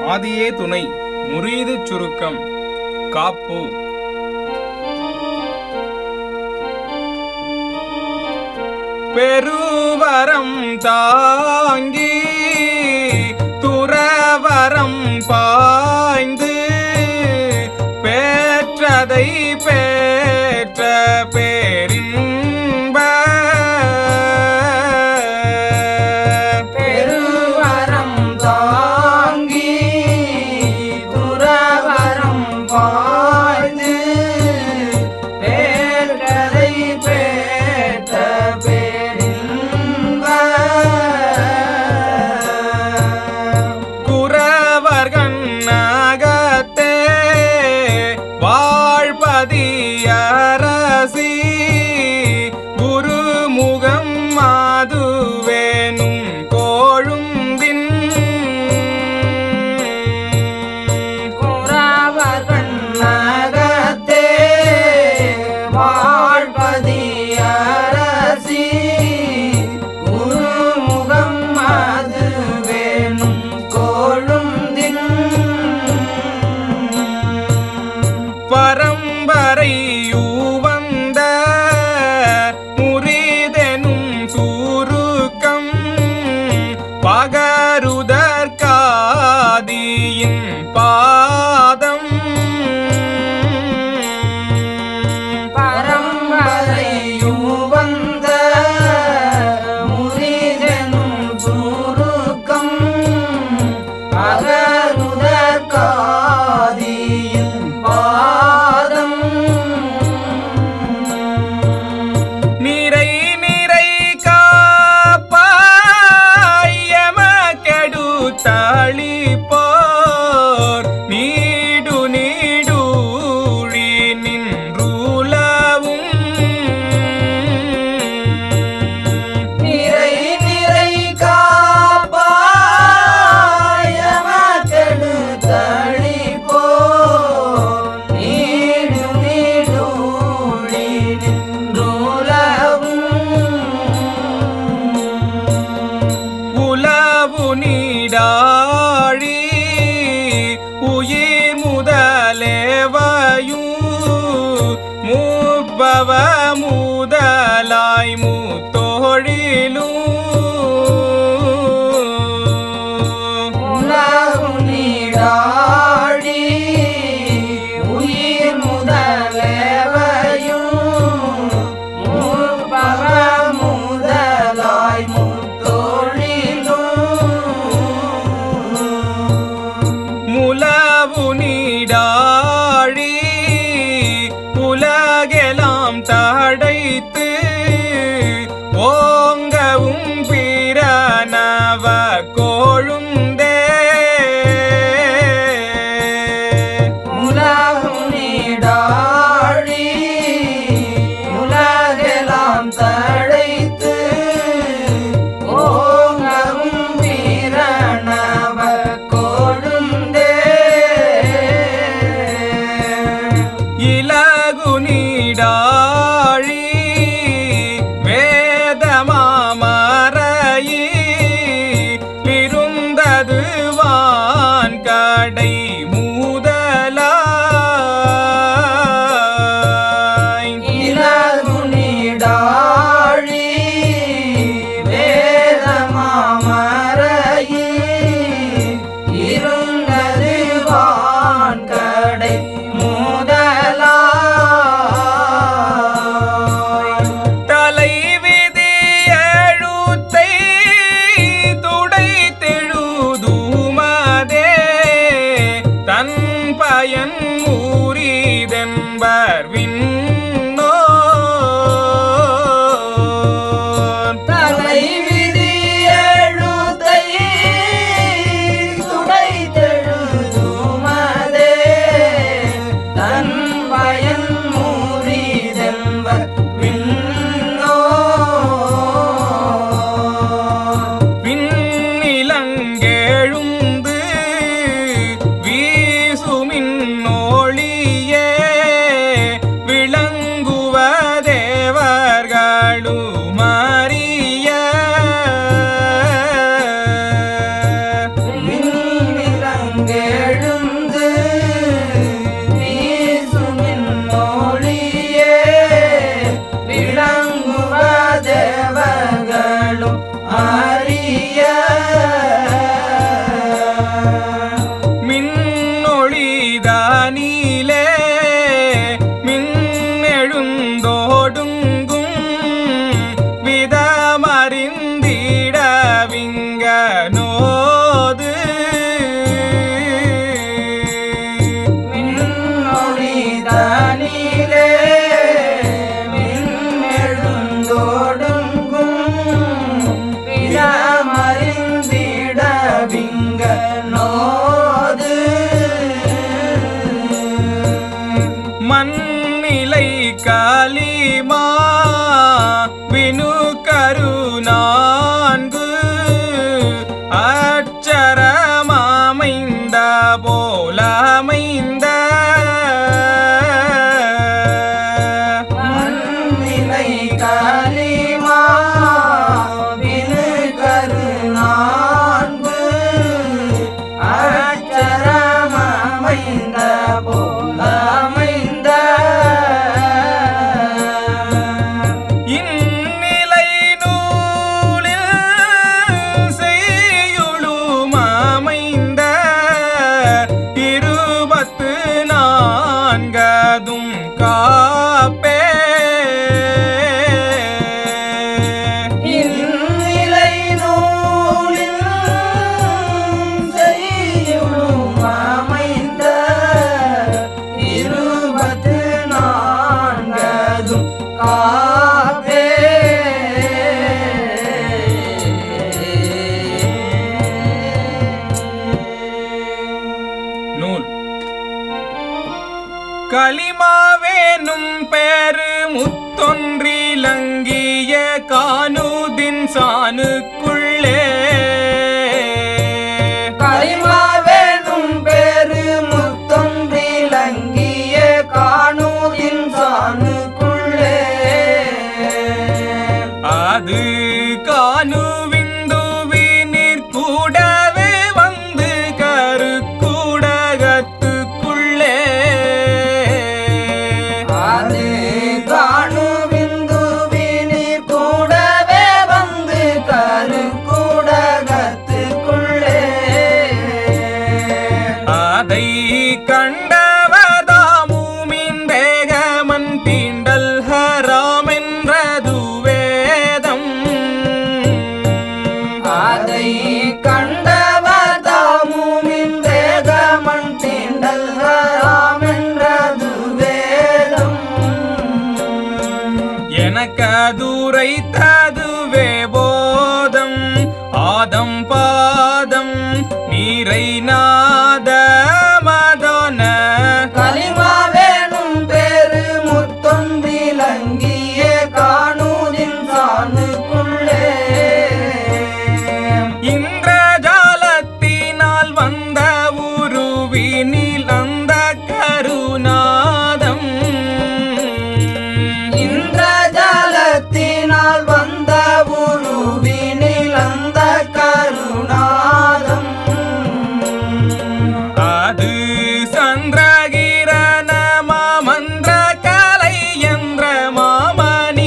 ஆதியே துணை முரீது சுருக்கம் காப்பு பெருவரம் தாங்கி துறவரம் பாய்ந்து பேற்றதை பேற்ற பேரின்ப பெருவரம் தாங்கி துறவரம் பாய்ந்து பேர்கதை பேற்ற பேரின்ப குறவர்கண் நகத்தே வாழ்பதி அரசி குருமுகம் மாதுவேனும் கோழுந்தின் குறவர்கள் நகத்தே வாழ்பதி அரசி குருமுகம் அது வேணும் கோழுந்தின் பரம்பரையூவந்த முறிதெனும் சுருக்கம் பகருதற்காதியின் பாதம் பரம்பரையும் வந்த முறிதெனும் சுருக்கம் அகருதற்காதியின் பாதம் நிறை நிறை காப்பாயம கெடுத்தாளி போர் நீடு நீடூழி நின்றுலவும் நிறை நிறை காப்பாயமக்கெடு தளிப்போ நீடு நீடூழி நின்றுலவும் உலவு நீடாழி உயிர் முதலேவையும் மூப்பவ முதலாய் மூத்தோழிலும் உலகு நீடாடி உயிர் முதலேவையும் மூப்பவ முதலாய் முத்தொழிலும் முலவு நீடாழி உலகெலாம் தடைத்து ஓங்கவும் பிறனவ கோழுந்தே உலகு நீடாடி உலகெல்லாம் தடைத்து ஓங்கவும் வீரணவ கொழுந்தே இலகு நீடாழி வேதமாமரையி களிமாவேனும் பெரு முத்தொன்றிலங்கிய காணுதின் சானுக்குள்ளே களிமாவேனும் பேரு முத்தொன்றிலங்கிய காணூதின் சாணுக்குள்ளே அது காணுவிந்துவினிற் கூடவே வந்து கருக்கூடகத்துக்குள்ளே அது காணுவிந்துவினி கூடவே வந்து கருக்கூடகத்துக்குள்ளே அதை கண்டவதாமுமிந்தேகமன் தீண்டல் ஹராம் என்றது வேதம் அதை கண்டவதாமுமின் வேகமன் தீண்டல் ஹராமென்றது வேதம் எனக்கதுரைத்ததுவே போதம் ஆதம் பாதம் நீரை நாத மதன களிமாவேனும் பேரு முத்தொன்றிலங்கிய காணூதின் சாணுக்குள்ளே இந்திரஜாலத்தினால் வந்த உருவினில் அந்த கருநாதம் இந்திரஜாலத்தினால் வந்த உருவினில் அந்த கருணாதம் அது சந்திரகிரண மாமந்திர கலை என்ற மாமணி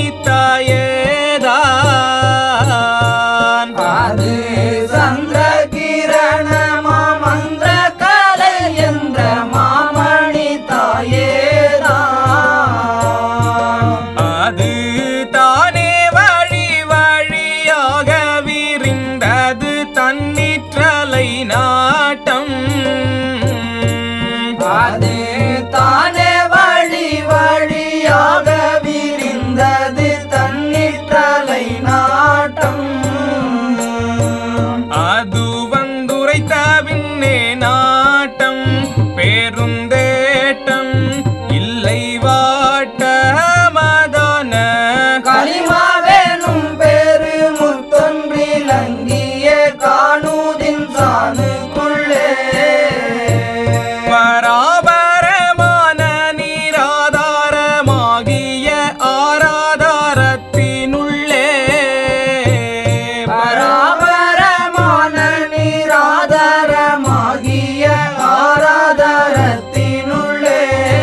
தாயேதான் அது சந்திரகிரண மாமந்திர கலை என்ற மாமணி தாயேதான் அது தானே வழி வழியாக விரிந்தது தன்னிற்றலை நாட்டம் அது தானே வழி வழியாக விரிந்தது தன்னிற்றலை நாட்டம் அது வந்துரைத்த பின்னே நாட்டம் பேருந்தேட்டம் இல்லை வாட்ட மதன களிமாவேனும் பேரு முத்தொன்றிலங்கிய காணூதின் சாணுக்குள்ளே பராபரமான நீராதாரமாகிய ஆராதாரத்தினுள்ளே பராபரமான நீராதாரமாகிய ஆராதரத்தினுள்ளே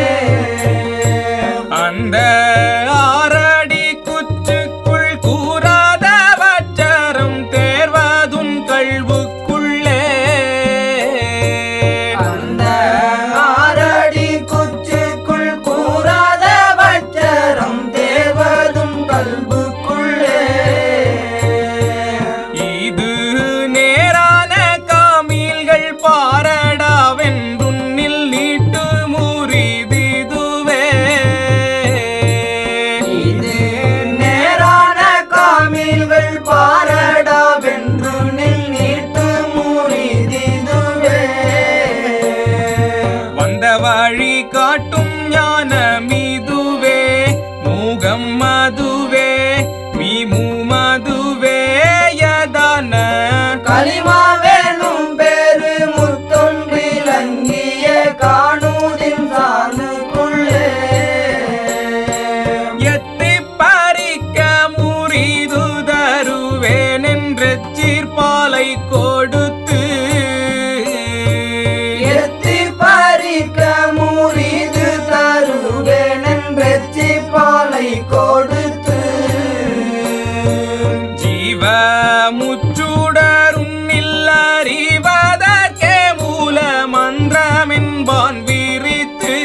அந்த ஆரடி குச்சுக்குள் கூறாத வச்சரம் தேர்வதும் கல்வுக்குள்ளே அந்த ஆரடி குச்சுக்குள் கூறாத வச்சரம் தேவதும் கல்புக்குள்ளே இது நேரான காமீல்கள் பாரடாவென்றுன்னில் நீட்டு முறிதிதுவே இது நேரான காமில்கள் பாரடா வென்று நில் நீட்டு முறிதிதுவே வந்த வழி காட்டும் ஞானமிதுவே மூகம் மதுவே மீமு மதுவே யதான களிமாவேனும் பேரு முத்தொன்றிலங்கிய காணூதின் சாணுக்குள்ளே எத்தி பறிக்க முறிது தருவேன் என்று சீர்பாலை கொடுத்து எத்தி பறிக்க முறிது தருவேனென்றெச்சி பாலை கொடுத்து ஜீவ முச்சுடருன்னில் அறிவதற்கே மூல மந்திரமென்பான் விரித்து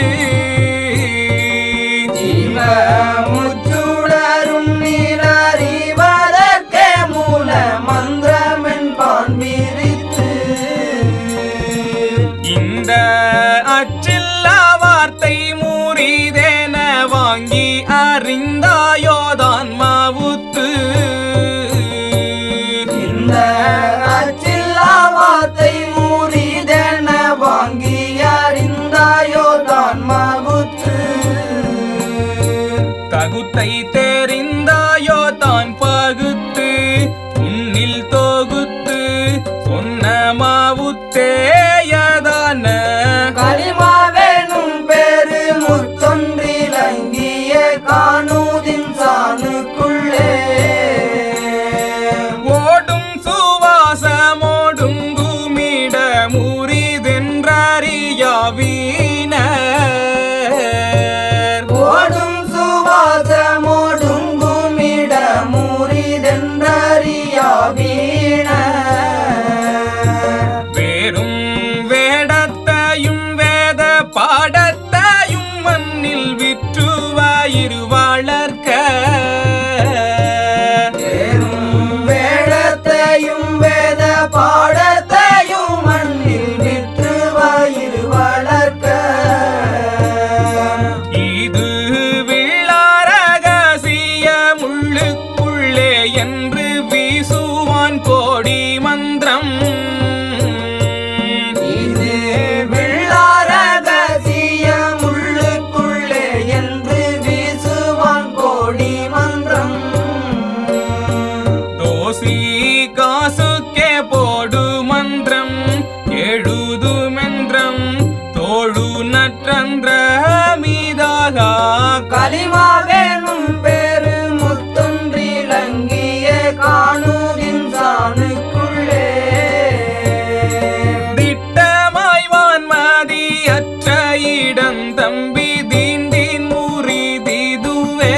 ஜீவ முச்சுடரும் நீரறிவதற்கே மூல மந்திரமென்பான் விரித்து உத்தேயதான களிமாவேனும் பேரு முத்தொன்றிலங்கிய காணூதின் சாணுக்குள்ளே ஓடும் சுவாசமோடும் குமிட முறிதென்றறியாவீனர் ஓடும் சுவாசமோடும் குமிட மூரிதென்றறியா வீண வேறும் வேடத்தையும் வேத பாடத்தையும் மண்ணில் விற்றுவாயிரு வளர்க்க வேறும் வேடத்தையும் வேத பாடத்தையும் மண்ணில் விற்று வயிறு வளர்க்க இது விழாரகசிய முள்ளுக்குள்ளே என்று வீசுவான் கோடி மந்திரம் இது விழாரகசிய முள்ளுக்குள்ளே என்று வீசுவான் கோடி மந்திரம் தோசி காசுக்கே போடு மந்திரம் எழுது மந்திரம் தோழு நற்றன்ற மீதாக களிமாவேனும் பேரு முத்தொன்றிலங்கிய காணூதின் சாணுக்குள்ளே திட்டமாய் வான்மதி அற்ற இடம் தம்பி தீண்டின் முறிதிதுவே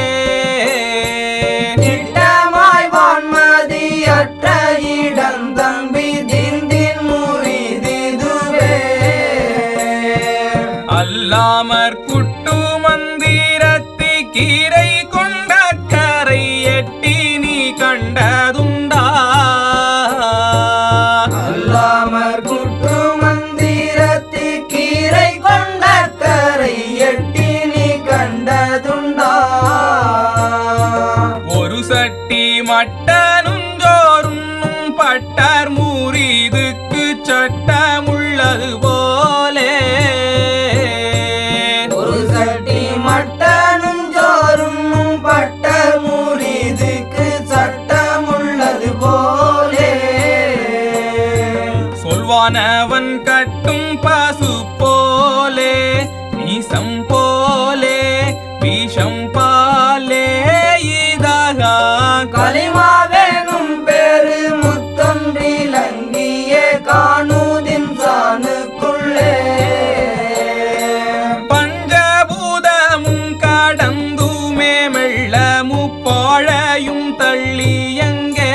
திட்டமாய் வான்மதி அற்ற இடம் தம்பி திந்தின் முறிதிதுவே அல்லாமற் குட்டு மந்திரத்தி கீரை கொண்ட கரை எட்டி நீ கண்டதுண்டா அல்லாமற் குட்டு மந்திரத்தி கீரை கொண்ட கரை எட்டி நீ கண்டதுண்டா ஒரு சட்டி மட்டனுஞ்சோறும் பட்டார் மூரிதுக்கு சட்டமுள்ளது போலே ஒரு சட்டி மட்டனும் ஜோறும் பட்ட முறிதுக்கு சட்டமுள்ளது போலே சொல்வானவன் கட்டும் பசு போலே நீசம் போலே விஷம் பாலே இதாக களிமாவேனும் பேரு முத்தொன்றிலங்கிய காணூதின் சாணுக்குள்ளே பஞ்சபூதமும் கடந்துமே மெல்ல முப்பாழையும் தள்ளியங்கே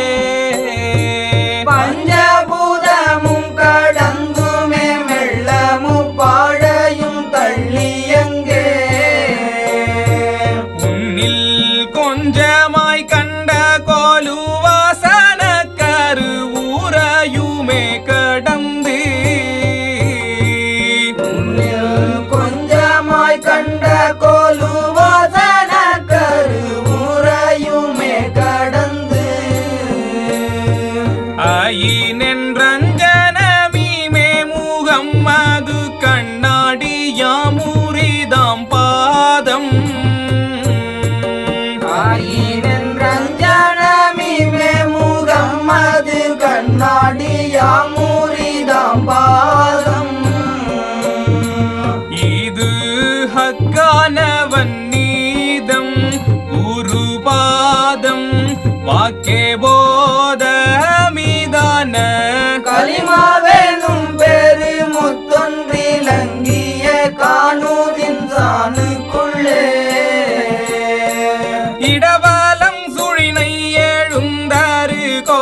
பஞ்சபூதமும் கடந்துமே மெல்ல முப்பாழையும் தள்ளியங்கே உன்னில் கொஞ்சமாய் கண்ட கோலு வாசன கரு ஊரையுமே கடந்து உன்னில் கொஞ்சமாய் கண்ட கோலு வாசன கரு முறையுமே கடந்து ஆயினென்றஞ்சனமீமே முகம் அது கண்ணாடியாமுரிதாம் பாதம் ஆயினென்றஞ்சனமிமே முகம் அது கண்ணாடியா மூரிதாம் பாதம் இது ஹக்கானவன் நீதம் குருபாதம் வாக்கே போதமிதான களிமாவேனும் பேரு முத்தொன்றிலங்கிய காணூதின் சாணுக்குள்ளே இடவலம் சுழினை எழுந்தாறு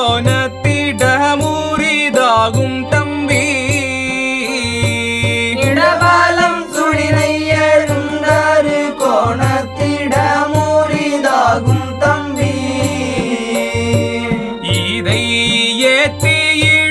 கோணத்திடமுரிதாகும் தம்பி இடபாலம் சுழினை எழுந்தாறு கோணத்திட மூரிதாகும் தம்பி இதை ஏத்தி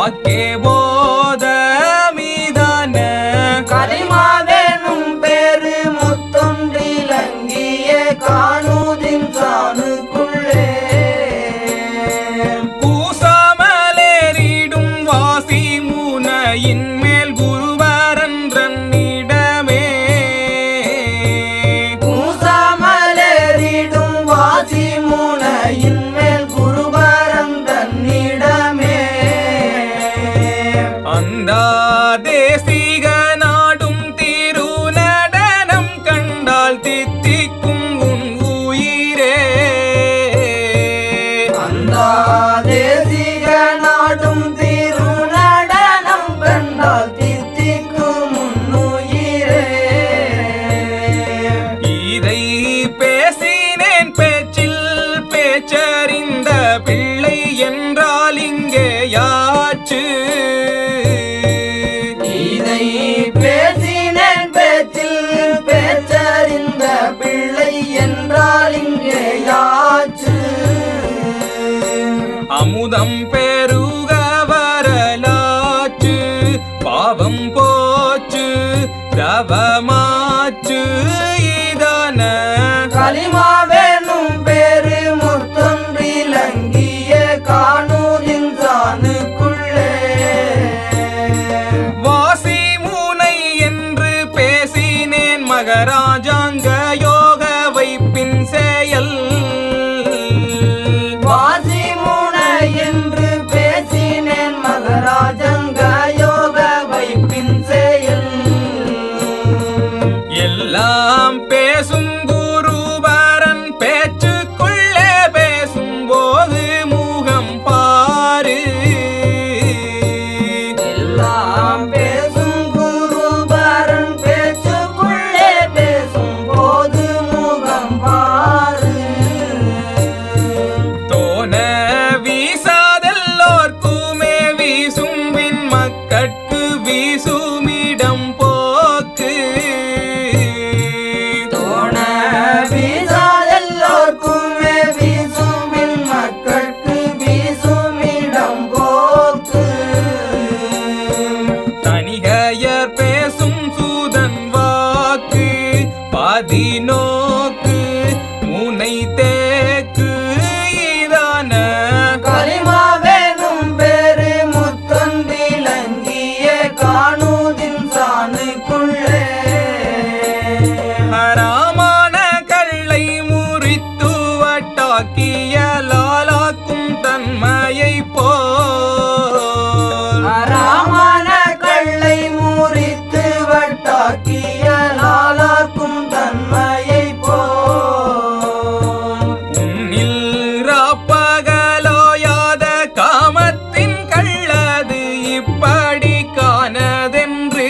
வாக்கே போத மீதான களிமாவேனும் பேரு முத்தொன்றிலங்கிய காணுதின் சாணுக்குள்ளே பூசாமலேறிடும் வாசி முனையின் மேல் குருவரன்றன்னிடமே பூசாமலேறிடும் வாசி முனையின் மேல் குருபரம் தன்னிடமே அந்த தேசிக நாடும் திருநடனம் கண்டால் தித்திக்கும் உன் உயிரே அந்த தேசிக நாடும் திருநடனம் கண்டால் தித்திக்கும் முன்னுயிரே இதை பேசினேன் பேச்சில் பேச்சறிந்த பிள்ளை என்றால் இங்கே யாச்சு இதை பேசினேன் பேச்சில் பேச்சறிந்த பிள்ளை என்றால் இங்கே யாச்சு அமுதம் பெருக வரலாச்சு பாவம் போச்சு தவமாச்சு இதான களிமாவேனும் பேரு முத்தொன்றிலங்கிய காணூரின் சாணுக்குள்ளே வாசி மூனை என்று பேசினேன் மகராஜாங்க யோக வைப்பின் செயல் வாசி முனை என்று பேசினேன் மகராஜங்க யோக வைப்பின் செயல் எல்லாம் பேசும் குருபரன் பேச்சுக்குள்ளே பேசும்போது முகம் பாரு எல்லாம் பேசும் குருபரன் பேச்சுக்குள்ளே பேசும் போது முகம் பாரு தோன வீசாதெல்லோர்க்குமே வீசும்பின் மக்கட்கு வீசுமிடம் போக்கு தோண வீசாதெல்லோர்க்குமே வீசுமின் மக்கட்கு வீசுமிடம் போக்கு தனிகையர் பேசும் சூதன் வாக்கு பதினோக்கு முனை தேக்கு இதான களிமாவேனும் பேரு முத்தொன்றிலங்கிய காணூதின் சாணுக்குள்ளே ஹராமான கல்லை முறித்து வட்டாக்கிய லாலாக்கும் தன்மையை போல் அராமான கள்ளை முறித்து வட்டாக்கிய லாலாக்கும் தன்மையை போல் உன்னில் ராப்பகலோயாத காமத்தின் கள்ளது இப்படி காணதென்று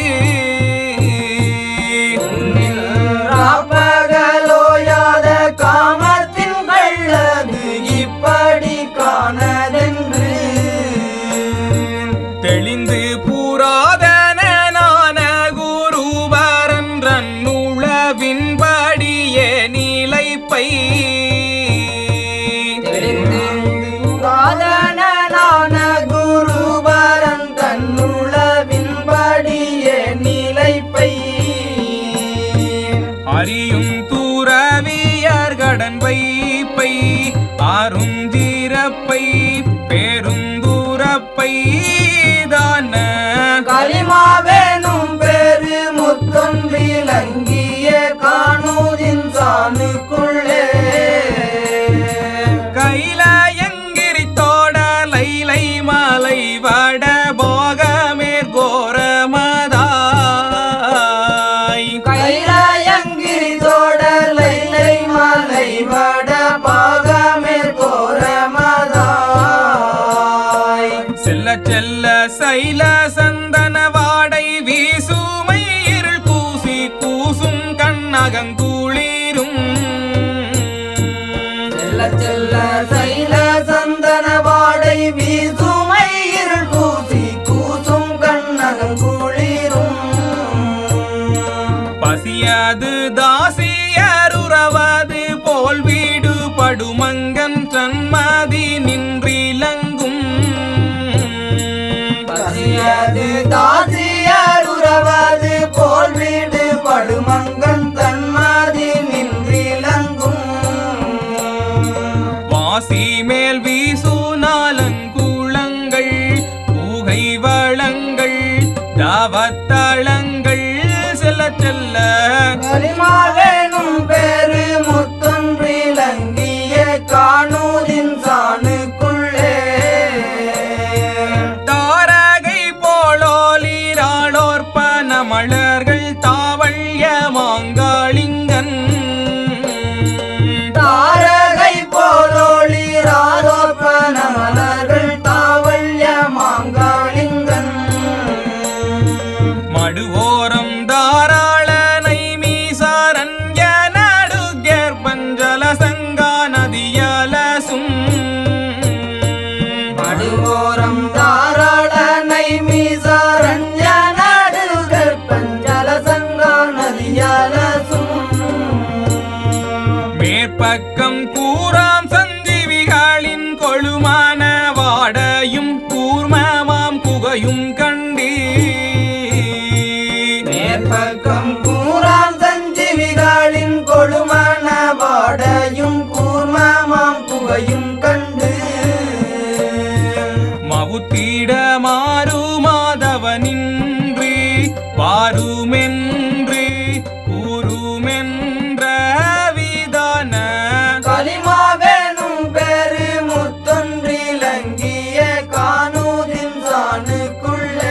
ராப்பகலோயாத காமத்தின் கள்ளது இப்படி காணதென்று தெளிந்து புராதனான குருவரன்றன் உளவின்படியே நிலைப்பை காதனான குருபரன் தன்னுளவின்படியே நிலைப்பை அறியும் துறவியர் கடன் வைப்பை அருந்திரப்பை பெருந்துரப்பை தான களிமாவேனும் பேரு முத்தொன்றிலங்கிய காணூதின் சாணுக்குள்ளே கைலாயங்கிரி தோட லைலை மலை வட போகமேற் கோரமதாய் கைலாயங்கிரி தோடலை மலை வட பாகமே கோரமதாய் செல்ல செல்ல சைல சந்தன வாடை வீசுமை இருள் கூசி கூசும் கண்ணகங்குளிரும் செல்ல செல்ல சைல சந்தன வாடை வீசுமை இருள் கூசி கூசும் கண்ணகம் குளிரும் பசியாது தாசியருறவது போல் வீடு படுமங்கன் சன்மதி நின்றிலங்கும் தாசியது தாசியர் உறவது போல் வீடு படுமங்கன் தன்மதி நின்றிலங்கும் வாசி மேல் வீசு நாலங்குளங்கள் பூகை வளங்கள் தாவத்தளங்கள் செல்ல செல்ல கரிமாவேனும் பேரு முத்தொன்றிலங்கிய காணூரின் சாணுக்குள்ளே தாரகை போலோலிராளோர் பனமலர்கள் தாவள்ய மாங்காளிங்கன் தாரகை போலொளிராரோப்பன மலர்கள் தாவல்ய மாங்காளிங்கன் மடுவோரம் தாராளனை மீசாரண்ய நடுகேர் பஞ்சல சங்கா நதியலசும் மடுவோரம் தாராளனை மீசாரண்ய நாடுகள் பஞ்சல சங்கா நதியாலசும் மேற்பக்கம் கூறாம் சஞ்சீவிகளின் கொழுமான வாடையும் கூர்மமாம் குகையும் கண்டீ மேற்பக்கம் கூறாம் சஞ்சீவிகளின் கொழுமன வாடையும் கூர்மமாம் புகையும் கண்டு மவுத்திட மாறு மாதவனின்றி வாருமென்று கூறுமென்ற விதான களிமாவேனும் பேரு முத்தொன்றிலங்கிய காணூரின் சாணுக்குள்ளே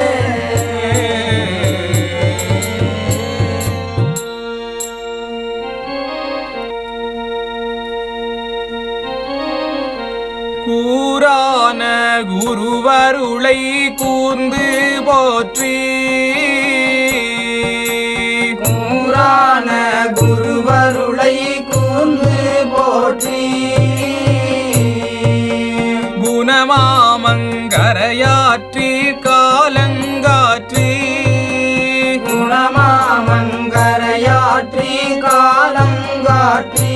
கூறான குருவருளை கூர்ந்து போற்றி கூறான குருவருளை கூர்ந்து போற்றி குணமாமங்கரையாற்றி காலங்காற்றி குணமாமங்கரையாற்றி காலங்காற்றி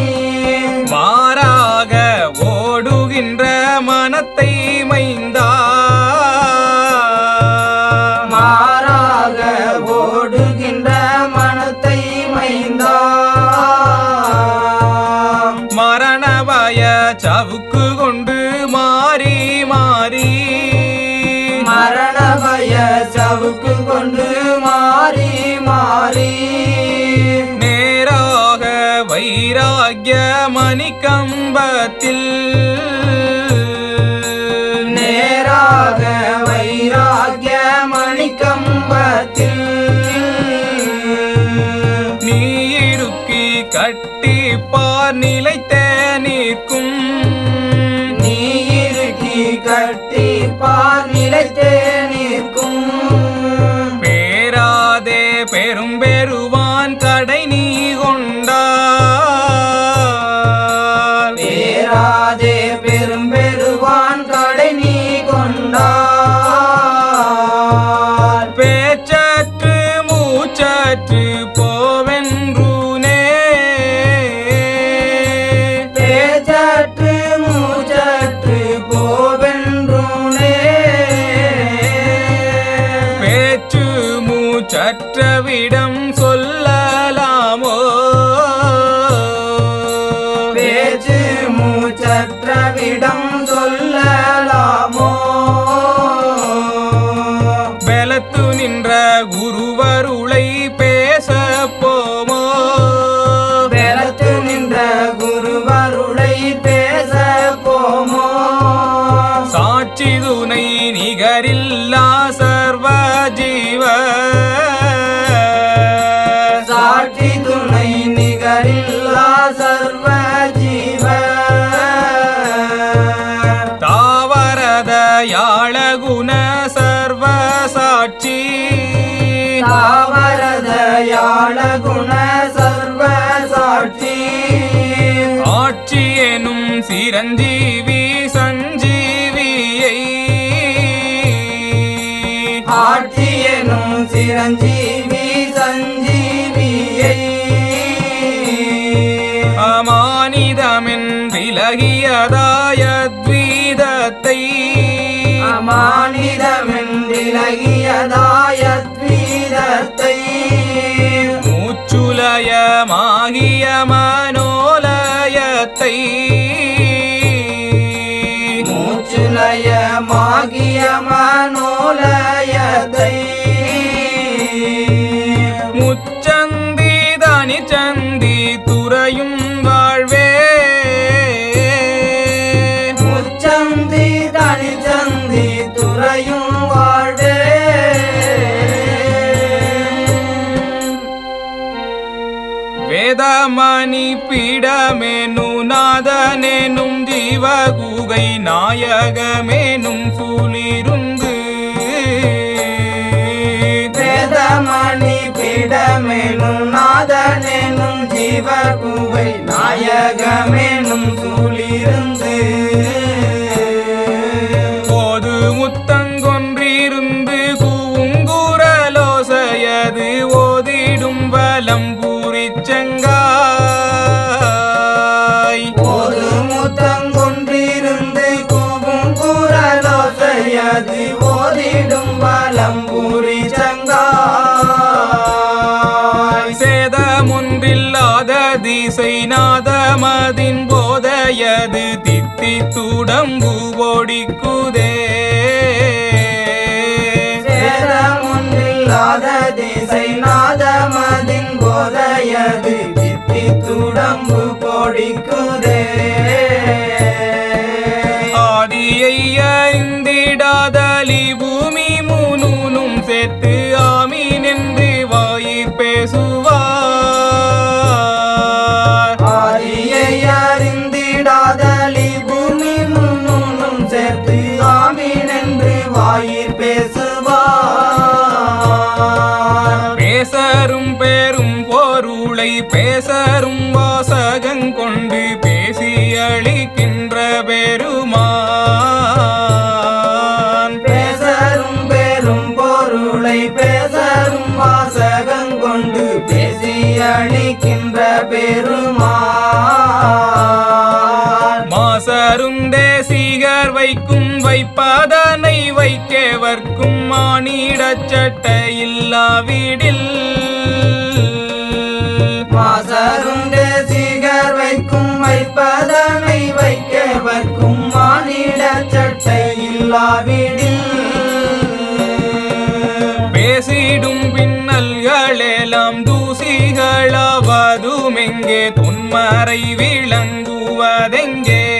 மாறாக ஓடுகின்ற மனத்தை மைந்தா மாறாக ஓடுகின்ற மனத்தை மைந்தா மரணபய சவுக்கு கொண்டு மாறி மாறி மரணபய சவுக்கு கொண்டு மாறி மாறி நேராக வைராகிய மணிக்கம்பத்தில் நேராக வைராகிய மணிக்கம்பத்தில் நீ இருக்கி கட்டிப்பார் நிலைத்த நிற்கும் நீ இருக்கி கட்டி பார் நிலைத்தே நிற்கும் பேராதே பெரும் பெருவான் கடை நீ கொண்டார் பேராதே பெரும் பெருவான் கடை நீ கொண்டார் பேச்சற்று மூச்சற்று போவென்றுனே பேச்சற்று மூச்சற்று போவென்றுனே பேச்சு மூச்சற்றவிடம் சொல்லலாமோ பேச்சு மூச்சற்றவிடம் சொல்லலாமோ பெலத்து நின்ற குருவருளை பேச போமோ பெறத்து நின்ற குருவருளை பேச போமோ சாட்சி துணை நிகரில்லா சர்வ ஜீவ சாட்சி துணை நிகரில்லா சர்வ ஜீவ தாவரத யாழகுண சர்வ சாட்சி தாவரத யாழ குண சர்வ சாட்சி ஆட்சி எனும் சிரஞ்சீவி சஞ்சீவியை ஆட்சி எனும் சிரஞ்சீவி சஞ்சீவியை அமானிதமென் விலகியதாய த்வீதத்தை அமானிதமென் விலகியதாயத்வீதத்தை மூச்சுலயமாகிய மனோலயத்தை மூச்சுலயமாகிய மனோலயத்தை முச்சந்தி தனி சந்தி துறையும் வாழ்வே முச்சந்தி தனிச்சந்தி துறையும் வாழ்வே வேதமணி பீடமேனு நாதனேனும் ஜீவகுகை நாயகமேனும் சூலிருந்து வேதமணி பீடமெனும் நாதனெனும் ஜீவகுவை நாயகமெனும் சூழிருந்து போது முத்தங்கொன்றிருந்து கூங்குரலோசையது ஓதிடும் வலம் பூரிச்செங்காய் ஒரு முத்தங்கொன்றிருந்து கூவும் குரலோசையது ஓதிடும் வலம்பூரி சங்காய் சேதமொன்றில்லாத திசை நாதமதின் போதையது தித்தி துடம்பு ஓடிக்குதே சேதமொன்றில்லாத திசை நாதமதின் போதையது தித்தி துடம்பு பொடிக்குதே ஆதியை அறிந்திடாதலி பூமி முனூனும் சேர்த்து ஆமீன் என்று வாயிற் பேசுவார் ஆதியை அறிந்திடாதலி பூமி முன்னும் சேர்த்து ஆமீன் என்று வாயிற் பேசுவார் பேசரும் பேரும் பொருளை பேசரும் வாசகங்கொண்டு பேசி அளிக்கின்ற பெருமான் பேசரும் பெரும் பொருளை பேசரும் வாசகங்கொண்டு பேசி அளிக்கின்ற பெருமான் மாசரும் தேசிகர் வைக்கும் வைப்பதனை வைக்கவர்க்கும் மானிடச் சட்டையில்லாவிடில் மாசரும் தேசிகர் வைக்கும் வைப்பதனை வைக்கவர்க்கும் மானிட சட்டை இல்லாவிடில் பேசிடும் பின்னல்களெல்லாம் தூசிகளாவதும் எங்கே தொன்மறை விளங்குவதெங்கே